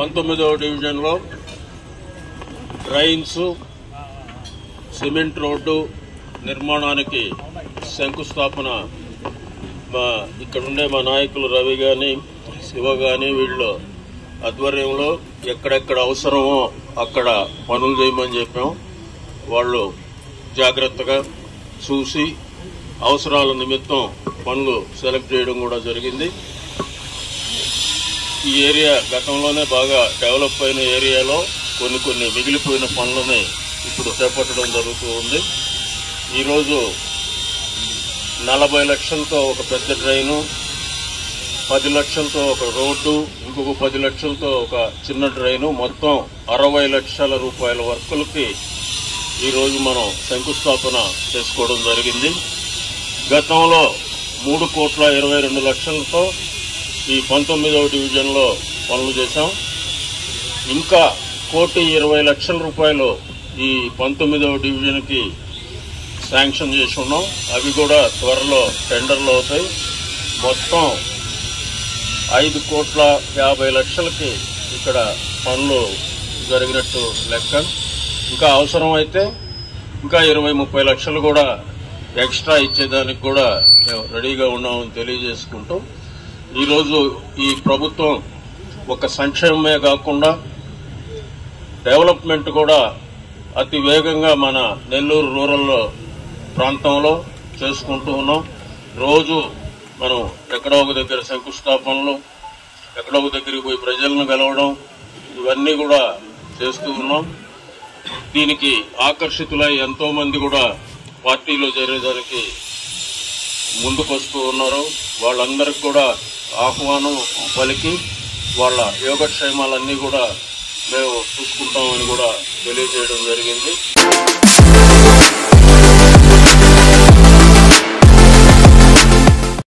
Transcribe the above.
పంతొమ్మిదవ డివిజన్లో drains cement road నిర్మాణానికి శంకుస్థాపన మా ఇక్కడుండే మా నాయకులు రవి కానీ శివ కానీ వీళ్ళు ఆధ్వర్యంలో ఎక్కడెక్కడ అవసరమో అక్కడ పనులు చేయమని చెప్పాం వాళ్ళు జాగ్రత్తగా చూసి అవసరాల నిమిత్తం పనులు సెలెక్ట్ చేయడం కూడా జరిగింది ఈ ఏరియా గతంలోనే బాగా డెవలప్ అయిన ఏరియాలో కొన్ని కొన్ని మిగిలిపోయిన పనులని ఇప్పుడు చేపట్టడం జరుగుతూ ఉంది ఈరోజు నలభై లక్షలతో ఒక పెద్ద డ్రైను పది లక్షలతో ఒక రోడ్డు ఇంకొక పది లక్షలతో ఒక చిన్న డ్రైను మొత్తం అరవై లక్షల రూపాయల వర్కులకి ఈరోజు మనం శంకుస్థాపన చేసుకోవడం జరిగింది గతంలో మూడు కోట్ల ఇరవై రెండు లక్షలతో ఈ పంతొమ్మిదవ డివిజన్లో పనులు చేశాం ఇంకా కోటి ఇరవై లక్షల రూపాయలు ఈ పంతొమ్మిదవ డివిజన్కి శాంక్షన్ చేసి ఉన్నాం అవి కూడా త్వరలో టెండర్లు అవుతాయి మొత్తం ఐదు కోట్ల యాభై లక్షలకి ఇక్కడ పనులు జరిగినట్టు లెక్క ఇంకా అవసరం అయితే ఇంకా ఇరవై ముప్పై లక్షలు కూడా ఎక్స్ట్రా ఇచ్చేదానికి కూడా మేము రెడీగా ఉన్నామని తెలియజేసుకుంటూ ఈరోజు ఈ ప్రభుత్వం ఒక సంక్షేమమే కాకుండా డెవలప్మెంట్ కూడా అతి వేగంగా మన నెల్లూరు రూరల్ ప్రాంతంలో చేసుకుంటూ ఉన్నాం రోజు మనం ఎక్కడో ఒక దగ్గర శంకుస్థాపనలు ఎక్కడో ఒక దగ్గరికి పోయి ప్రజలను కలవడం ఇవన్నీ కూడా చేస్తూ ఉన్నాం దీనికి ఆకర్షితులై ఎంతో మంది కూడా పార్టీలో చేరేదానికి ముందుకొస్తూ ఉన్నారు వాళ్ళందరికి కూడా ఆహ్వానం పలికి వాళ్ళ యోగక్షేమాలన్నీ కూడా మేము చూసుకుంటామని కూడా తెలియజేయడం జరిగింది